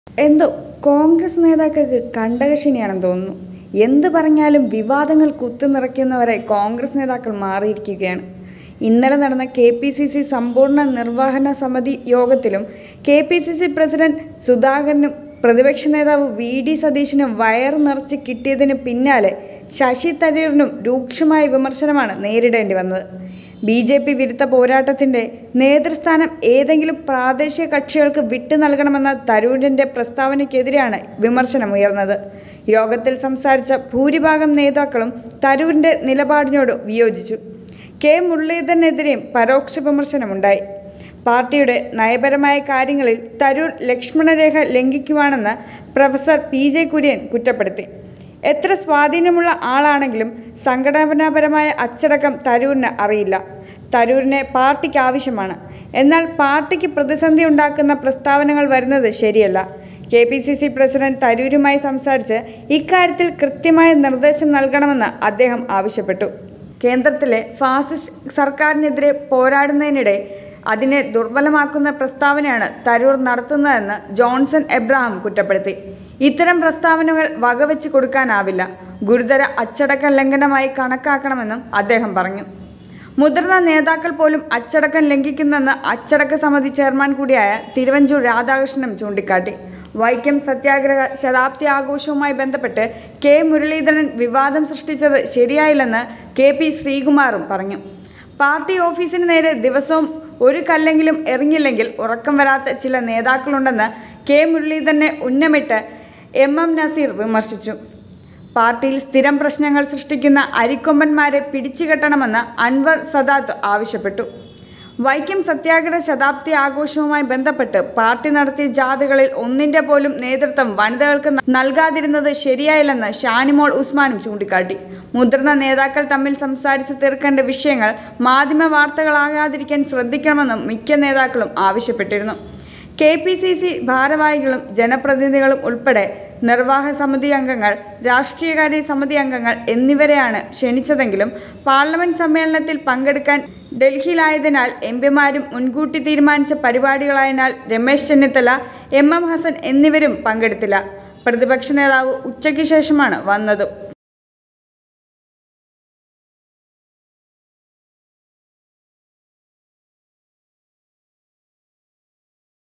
എന്തോ കോൺഗ്രസ് നേതാക്കൾക്ക് കണ്ടകശനിയാണെന്ന് തോന്നുന്നു എന്ത് പറഞ്ഞാലും വിവാദങ്ങൾ കുത്തിനിറയ്ക്കുന്നവരെ കോൺഗ്രസ് നേതാക്കൾ മാറിയിരിക്കുകയാണ് ഇന്നലെ നടന്ന കെ പി സി സി സമ്പൂർണ്ണ നിർവഹണ സമിതി യോഗത്തിലും K P C C president സുധാകരനും പ്രതിപക്ഷ നേതാവ് വി ഡി സതീശനും വയർ നിറച്ച് കിട്ടിയതിന് പിന്നാലെ ശശി തരൂരിനും രൂക്ഷമായ വിമർശനമാണ് നേരിടേണ്ടി വന്നത് ബി ജെ പി വിരുദ്ധ പോരാട്ടത്തിന്റെ നേതൃസ്ഥാനം ഏതെങ്കിലും പ്രാദേശിക കക്ഷികൾക്ക് വിട്ടു നൽകണമെന്ന തരൂരിന്റെ പ്രസ്താവനയ്ക്കെതിരെയാണ് വിമർശനമുയർന്നത് യോഗത്തിൽ സംസാരിച്ച ഭൂരിഭാഗം നേതാക്കളും തരൂരിന്റെ നിലപാടിനോട് വിയോജിച്ചു കെ മുരളീധരനെതിരെയും പരോക്ഷ വിമർശനമുണ്ടായി പാർട്ടിയുടെ നയപരമായ കാര്യങ്ങളിൽ തരൂർ ലക്ഷ്മണരേഖ ലംഘിക്കുവാണെന്ന് പ്രൊഫസർ പി ജെ കുര്യൻ കുറ്റപ്പെടുത്തി എത്ര സ്വാധീനമുള്ള ആളാണെങ്കിലും സംഘടനാപരമായ അച്ചടക്കം തരൂരിന് അറിയില്ല തരൂരിനെ പാർട്ടിക്ക് ആവശ്യമാണ് എന്നാൽ പാർട്ടിക്ക് പ്രതിസന്ധി ഉണ്ടാക്കുന്ന പ്രസ്താവനകൾ വരുന്നത് ശരിയല്ല K P C C president തരൂരുമായി സംസാരിച്ച് ഇക്കാര്യത്തിൽ കൃത്യമായ നിർദ്ദേശം നൽകണമെന്ന് അദ്ദേഹം ആവശ്യപ്പെട്ടു കേന്ദ്രത്തിലെ ഫാസിസ്റ്റ് സർക്കാരിനെതിരെ പോരാടുന്നതിനിടെ അതിനെ ദുർബലമാക്കുന്ന പ്രസ്താവനയാണ് തരൂർ നടത്തുന്നതെന്ന് ജോൺസൺ എബ്രഹാം കുറ്റപ്പെടുത്തി ഇത്തരം പ്രസ്താവനകൾ വകവെച്ച് കൊടുക്കാനാവില്ല ഗുരുതര അച്ചടക്ക ലംഘനമായി കണക്കാക്കണമെന്നും അദ്ദേഹം പറഞ്ഞു മുതിർന്ന നേതാക്കൾ പോലും അച്ചടക്കം ലംഘിക്കുന്നെന്ന് അച്ചടക്ക സമിതി ചെയർമാൻ കൂടിയായ തിരുവഞ്ചൂർ രാധാകൃഷ്ണനും ചൂണ്ടിക്കാട്ടി വൈക്കം സത്യാഗ്രഹ ശതാബ്ദി ആഘോഷവുമായി ബന്ധപ്പെട്ട് കെ മുരളീധരൻ വിവാദം സൃഷ്ടിച്ചത് ശരിയായില്ലെന്ന് കെ പി ശ്രീകുമാറും പറഞ്ഞു പാർട്ടി ഓഫീസിന് നേരെ ദിവസവും ഒരു കല്ലെങ്കിലും എറിഞ്ഞില്ലെങ്കിൽ ഉറക്കം വരാത്ത ചില നേതാക്കളുണ്ടെന്ന് കെ മുരളീധരനെ ഉന്നമിട്ട് എം എം നസീർ വിമർശിച്ചു പാർട്ടിയിൽ സ്ഥിരം പ്രശ്നങ്ങൾ സൃഷ്ടിക്കുന്ന അരിക്കൊമ്പന്മാരെ പിടിച്ചുകെട്ടണമെന്ന് അൻവർ സദാത്ത് ആവശ്യപ്പെട്ടു വൈക്കം സത്യാഗ്രഹ ശതാബ്ദി ആഘോഷവുമായി ബന്ധപ്പെട്ട് പാർട്ടി നടത്തിയ ജാഥകളിൽ ഒന്നിന്റെ പോലും നേതൃത്വം വനിതകൾക്ക് നൽകാതിരുന്നത് ശരിയായില്ലെന്ന് ഷാനിമോൾ ഉസ്മാനും ചൂണ്ടിക്കാട്ടി മുതിർന്ന നേതാക്കൾ തമ്മിൽ സംസാരിച്ച് തീർക്കേണ്ട വിഷയങ്ങൾ മാധ്യമ വാർത്തകളാകാതിരിക്കാൻ ശ്രദ്ധിക്കണമെന്നും മിക്ക നേതാക്കളും ആവശ്യപ്പെട്ടിരുന്നു കെ പി സി സി ഭാരവാഹികളും ജനപ്രതിനിധികളും ഉൾപ്പെടെ നിർവാഹക സമിതി അംഗങ്ങൾ രാഷ്ട്രീയകാര്യ സമിതി അംഗങ്ങൾ എന്നിവരെയാണ് ക്ഷണിച്ചതെങ്കിലും പാർലമെന്റ് സമ്മേളനത്തിൽ പങ്കെടുക്കാൻ ഡൽഹിയിലായതിനാൽ എം പിമാരും മുൻകൂട്ടി തീരുമാനിച്ച പരിപാടികളായതിനാൽ രമേശ് ചെന്നിത്തല എം എം ഹസൻ എന്നിവരും പങ്കെടുത്തില്ല പ്രതിപക്ഷ നേതാവ് ഉച്ചയ്ക്ക് ശേഷമാണ് വന്നത്